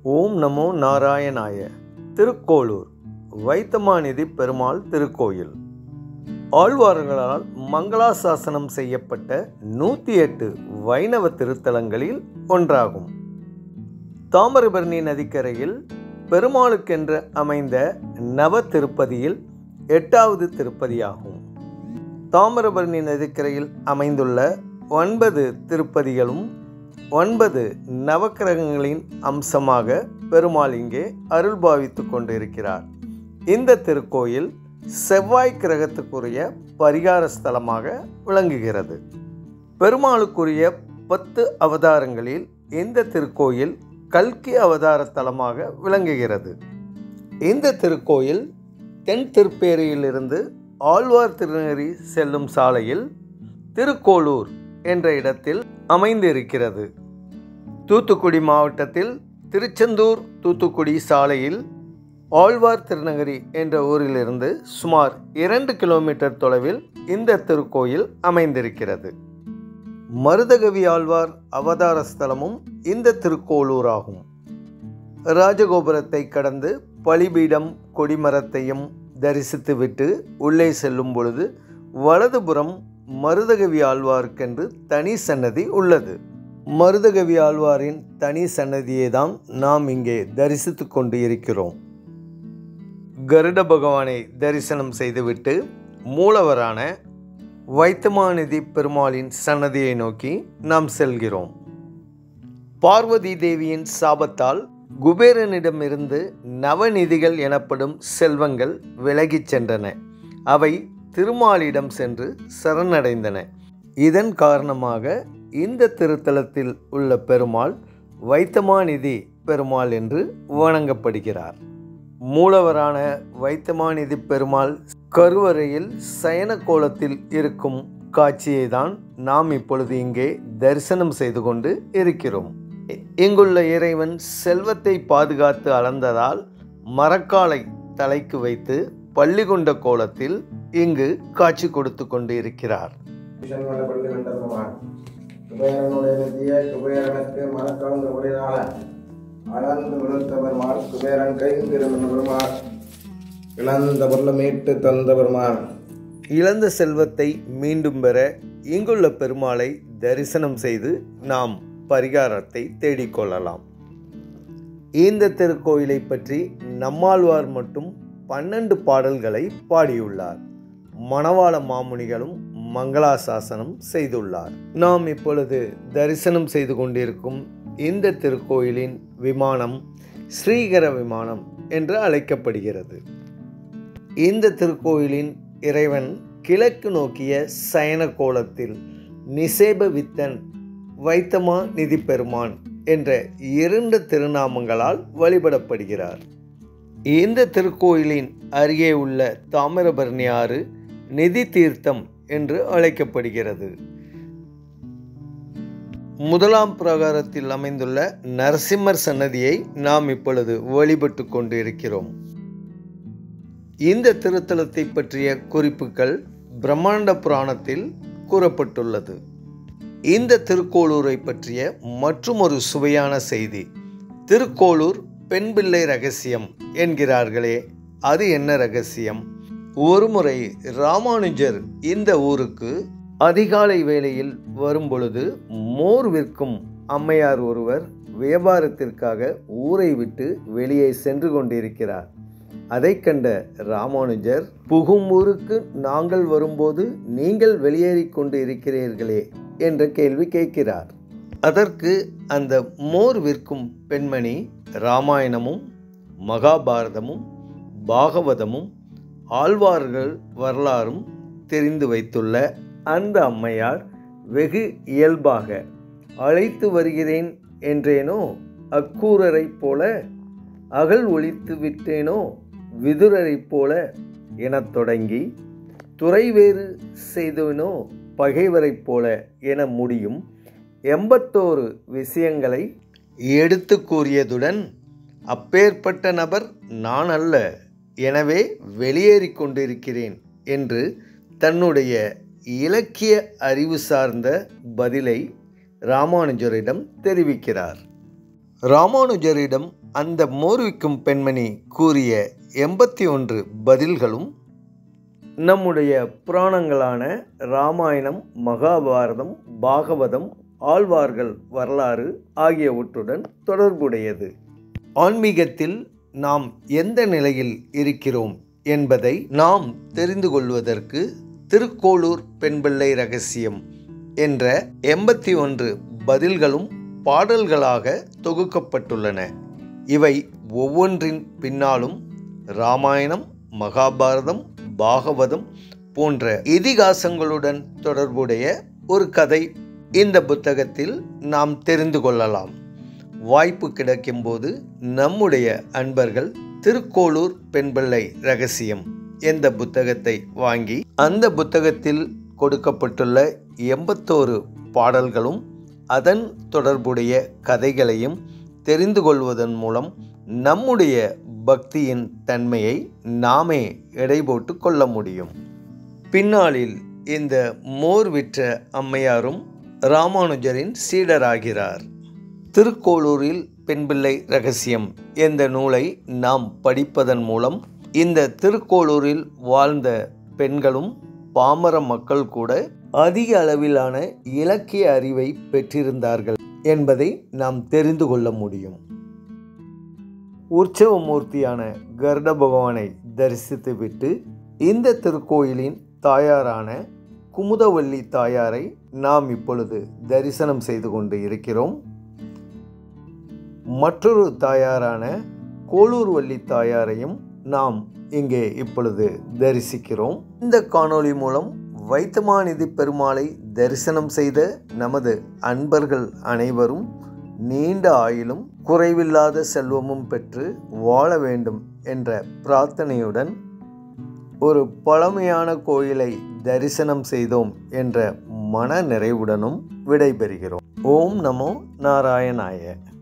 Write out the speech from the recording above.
ஓம் நமோ நாராயணாய திருக்கோளூர் வைத்தமாநிதி பெருமாள் திருக்கோயில் ஆழ்வார்களால் மங்களாசாசனம் செய்யப்பட்ட நூற்றி எட்டு வைணவ திருத்தலங்களில் ஒன்றாகும் தாமிரபரணி நதிக்கரையில் பெருமாளுக்கென்று அமைந்த நவ திருப்பதியில் எட்டாவது திருப்பதியாகும் தாமிரபரணி நதிக்கரையில் அமைந்துள்ள ஒன்பது திருப்பதிகளும் ஒன்பது நவக்கிரகங்களின் அம்சமாக பெருமாள் இங்கே அருள் பாவித்து கொண்டிருக்கிறார் இந்த திருக்கோயில் செவ்வாய் கிரகத்துக்குரிய பரிகார ஸ்தலமாக விளங்குகிறது பெருமாளுக்குரிய பத்து அவதாரங்களில் இந்த திருக்கோயில் கல்கி அவதார தலமாக விளங்குகிறது இந்த திருக்கோயில் தென் திருப்பேரியிலிருந்து ஆழ்வார் திருநெறி செல்லும் சாலையில் திருக்கோளூர் என்ற இடத்தில் அமைந்திருக்கிறது தூத்துக்குடி மாவட்டத்தில் திருச்செந்தூர் தூத்துக்குடி சாலையில் ஆழ்வார் திருநகரி என்ற ஊரிலிருந்து சுமார் இரண்டு கிலோமீட்டர் தொலைவில் இந்த திருக்கோயில் அமைந்திருக்கிறது மருதகவி ஆழ்வார் அவதார ஸ்தலமும் இந்த திருக்கோளூராகும் ராஜகோபுரத்தை கடந்து பலிபீடம் கொடிமரத்தையும் தரிசித்துவிட்டு உள்ளே செல்லும் பொழுது வலதுபுறம் மருதகவி ஆழ்வாருக்கென்று தனி சன்னதி உள்ளது மருதகவி ஆழ்வாரின் தனி சன்னதியை தான் நாம் இங்கே தரிசித்து கொண்டு இருக்கிறோம் கருட பகவானை தரிசனம் செய்துவிட்டு மூலவரான வைத்தமாநிதி பெருமாளின் சன்னதியை நோக்கி நாம் செல்கிறோம் பார்வதி தேவியின் சாபத்தால் குபேரனிடமிருந்து நவநிதிகள் எனப்படும் செல்வங்கள் விலகிச் சென்றன அவை திருமாலிடம் சென்று சரணடைந்தன இதன் காரணமாக இந்த திருத்தலத்தில் உள்ள பெருமாள் வைத்தமாநிதி பெருமாள் என்று வணங்கப்படுகிறார் மூலவரான வைத்தமாநிதி பெருமாள் கருவறையில் சயன கோலத்தில் இருக்கும் காட்சியை தான் நாம் இப்பொழுது இங்கே தரிசனம் செய்து கொண்டு இருக்கிறோம் இங்குள்ள இறைவன் செல்வத்தை பாதுகாத்து அளந்ததால் மரக்காலை தலைக்கு வைத்து பள்ளி கொண்ட கோலத்தில் இங்கு காட்சி கொடுத்து கொண்டு இருக்கிறார் ஈசன்மலை பள்ளி வென்ற பெருமான் குபேரனுடைய நிதிய குபேரனுக்கு மனக்கலந்து உடையனால அளந்து விழுத்த பெருமாள் குபேரன் கைந்திருந்த பெருமாள் இழந்த பொருளை மீட்டு தந்த பெருமாள் இழந்த செல்வத்தை மீண்டும் பெற இங்குள்ள பெருமாளை தரிசனம் செய்து நாம் பரிகாரத்தை தேடிக்கொள்ளலாம் இந்த திருக்கோயிலை பற்றி நம்மாழ்வார் மட்டும் பன்னெண்டு பாடல்களை பாடியுள்ளார் மணவாள மாமுனிகளும் மங்களாசாசனம் செய்துள்ளார் நாம் இப்பொழுது தரிசனம் செய்து கொண்டிருக்கும் இந்த திருக்கோயிலின் விமானம் ஸ்ரீகர விமானம் என்று அழைக்கப்படுகிறது இந்த திருக்கோயிலின் இறைவன் கிழக்கு நோக்கிய சயன கோலத்தில் நிசேப வித்தன் வைத்தமா நிதி பெருமான் என்ற இரண்டு திருநாமங்களால் வழிபடப்படுகிறார் இந்த திருக்கோயிலின் அருகே உள்ள தாமிரபரணி ஆறு நிதி தீர்த்தம் என்று அழைக்கப்படுகிறது முதலாம் பிரகாரத்தில் அமைந்துள்ள நரசிம்மர் சன்னதியை நாம் இப்பொழுது வழிபட்டு கொண்டு இருக்கிறோம் இந்த திருத்தலத்தை பற்றிய குறிப்புகள் பிரம்மாண்ட புராணத்தில் கூறப்பட்டுள்ளது இந்த திருக்கோளூரை பற்றிய மற்றுமொரு சுவையான செய்தி திருக்கோளூர் பெண் பிள்ளை ரகசியம் என்கிறார்களே அது என்ன ரகசியம் ஒருமுறை ராமானுஜர் இந்த ஊருக்கு அதிகாலை வேளையில் வரும்பொழுது மோர் விற்கும் அம்மையார் ஒருவர் வியாபாரத்திற்காக ஊரை விட்டு வெளியே சென்று கொண்டிருக்கிறார் அதை கண்ட ராமானுஜர் புகும் ஊருக்கு நாங்கள் வரும்போது நீங்கள் வெளியேறி கொண்டு இருக்கிறீர்களே என்ற கேள்வி கேட்கிறார் அதற்கு அந்த மோர் விற்கும் பெண்மணி ராமாயணமும் மகாபாரதமும் பாகவதமும் ஆழ்வார்கள் வரலாறும் தெரிந்து வைத்துள்ள அந்த அம்மையார் வெகு இயல்பாக அழைத்து வருகிறேன் என்றேனோ அக்கூரரைப் போல அகல் ஒழித்து விட்டேனோ விதுரரைப் போல எனத் தொடங்கி துறைவேறு செய்தவனோ பகைவரைப் போல என முடியும் எண்பத்தோரு விஷயங்களை எடுத்து கூறியதுடன் அப்பேற்பட்ட நபர் நான் அல்ல எனவே வெளியேறி கொண்டிருக்கிறேன் என்று தன்னுடைய இலக்கிய அறிவு சார்ந்த பதிலை ராமானுஜரிடம் தெரிவிக்கிறார் ராமானுஜரிடம் அந்த மோர்விக்கும் பெண்மணி கூறிய எண்பத்தி ஒன்று பதில்களும் நம்முடைய புராணங்களான ராமாயணம் மகாபாரதம் பாகவதம் ஆழ்வார்கள் வரலாறு ஆகியவற்றுடன் தொடர்புடையது ஆன்மீகத்தில் நாம் எந்த நிலையில் இருக்கிறோம் என்பதை நாம் தெரிந்து கொள்வதற்கு திருக்கோளூர் பெண்பிள்ளை ரகசியம் என்ற எண்பத்தி ஒன்று பதில்களும் பாடல்களாக தொகுக்கப்பட்டுள்ளன இவை ஒவ்வொன்றின் பின்னாலும் ராமாயணம் மகாபாரதம் பாகவதம் போன்ற இதிகாசங்களுடன் தொடர்புடைய ஒரு கதை இந்த புத்தகத்தில் நாம் தெரிந்து கொள்ளலாம் வாய்ப்பு கிடைக்கும்போது நம்முடைய அன்பர்கள் திருக்கோளூர் பெண்பிள்ளை ரகசியம் என்ற புத்தகத்தை வாங்கி அந்த புத்தகத்தில் கொடுக்கப்பட்டுள்ள எண்பத்தோரு பாடல்களும் அதன் தொடர்புடைய கதைகளையும் தெரிந்து கொள்வதன் மூலம் நம்முடைய பக்தியின் தன்மையை நாமே எடை போட்டு கொள்ள முடியும் பின்னாளில் இந்த மோர் விற்ற அம்மையாரும் ராமானுஜரின் சீடராகிறார் திருக்கோளூரில் பெண்பிள்ளை ரகசியம் என்ற நூலை நாம் படிப்பதன் மூலம் இந்த திருக்கோளூரில் வாழ்ந்த பெண்களும் பாமர மக்கள் கூட அதிக அளவிலான இலக்கிய அறிவை பெற்றிருந்தார்கள் என்பதை நாம் தெரிந்து கொள்ள முடியும் உற்சவமூர்த்தியான கருட பகவானை தரிசித்துவிட்டு இந்த திருக்கோயிலின் தாயாரான குமுதவல்லி தாயாரை நாம் இப்பொழுது தரிசனம் செய்து கொண்டு இருக்கிறோம் மற்றொரு தாயாரான கோளூர் வள்ளி தாயாரையும் நாம் இங்கே இப்பொழுது தரிசிக்கிறோம் இந்த காணொளி மூலம் வைத்தமாநிதி பெருமாளை தரிசனம் செய்த நமது அன்பர்கள் அனைவரும் நீண்ட ஆயிலும் குறைவில்லாத செல்வமும் பெற்று வாழ வேண்டும் என்ற பிரார்த்தனையுடன் ஒரு பழமையான கோயிலை தரிசனம் செய்தோம் என்ற மன நிறைவுடனும் விடைபெறுகிறோம் ஓம் நமோ நாராயணாய